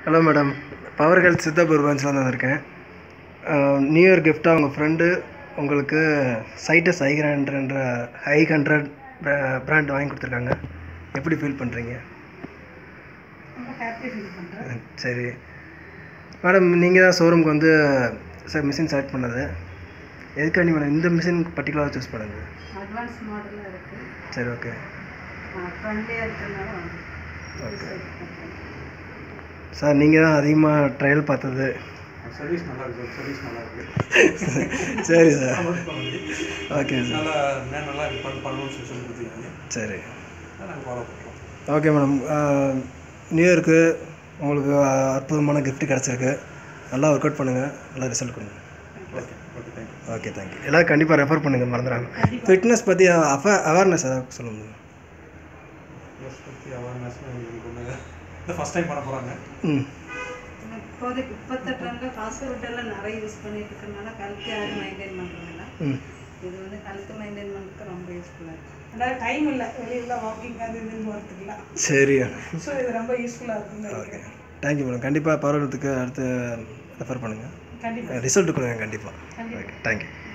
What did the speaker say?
Hello madam power health Chittapur பிரான்ச்சில் தான் வந்திருக்கேன் நியூ இயர் கிஃப்டாக உங்கள் ஃப்ரெண்டு உங்களுக்கு சைட்டஸ் ஐ ஹண்ட்ரட்ன்ற ஹை ஹண்ட்ரட் பிராண்ட் வாங்கி கொடுத்துருக்காங்க எப்படி ஃபீல் பண்ணுறீங்க ரொம்ப ஹாப்பி ஃபீல் பண்ணுறேன் சரி மேடம் நீங்கள் தான் ஷோரூம்க்கு வந்து சார் மிஷின் செலக்ட் பண்ணது எதுக்காண்டி மேடம் இந்த மிஷின் பர்டிகுலராக சூஸ் பண்ணுது அட்வான்ஸ் மாடலாக இருக்குது சரி ஓகே ஃப்ரெண்ட்லியாக இருக்கிறதுனால வந்து ஓகே சார் நீங்கள் தான் அதிகமாக ட்ரையல் பார்த்தது சர்வீஸ் நல்லா இருக்கு சர்வீஸ் நல்லா இருக்கு சரி சார் ஓகே சார் நல்லா நான் நல்லா இது பண்ண பண்ணணும்னு சொல்லி சொல்லி கொடுத்துருக்கீங்க சரி அதை நாங்கள் ஃபாலோ பண்ணுறோம் ஓகே மேடம் நியூ இயருக்கு உங்களுக்கு அஹ், அற்புதமான gift கிடச்சிருக்கு நல்லா ஒர்க் அவுட் பண்ணுங்கள் நல்லா ரிசல்ட் கொடுங்க okay okay thank you okay thank you எல்லோரும் கண்டிப்பாக ரெஃபர் பண்ணுங்கள் மறந்துடாம ஃபிட்னஸ் பற்றி அஃப அவேர்னஸ் ஏதாவது சொல்ல முடியும் ப்ளஸ் பற்றி அவேர்னஸ் எங்களுக்கு ஒன்று இந்த ஃபஸ்ட் டைம் பண்ண போகிறாங்க ம் இப்போதைக்கு இப்போத்த ட்ரெண்டில் காசு விட்டெல்லாம் நிறைய யூஸ் பண்ணிட்டு இருக்கறனால கழுத்து யாரும் மெயின்டைன் பண்ணுறதில்ல ம் இது வந்து கழுத்து மெயின்டைன் பண்ணுறதுக்கு ரொம்ப யூஸ்ஃபுல்லாக இருக்குது அதாவது டைம் இல்லை வெளியில் வாக்கிங் அது இதுன்னு போகிறதுக்குலாம் சரி ஸோ இது ரொம்ப யூஸ்ஃபுல்லாக இருக்குன்னு ஓகே நினைக்கிறேன் தேங்க்யூ மேடம் கண்டிப்பாக பரவாயில்லத்துக்கு அடுத்து ரெஃபர் பண்ணுங்கள் கண்டிப்பாக ரிசல்ட் கொடுங்க கண்டிப்பாக கண்டிப்பா. Okay thank you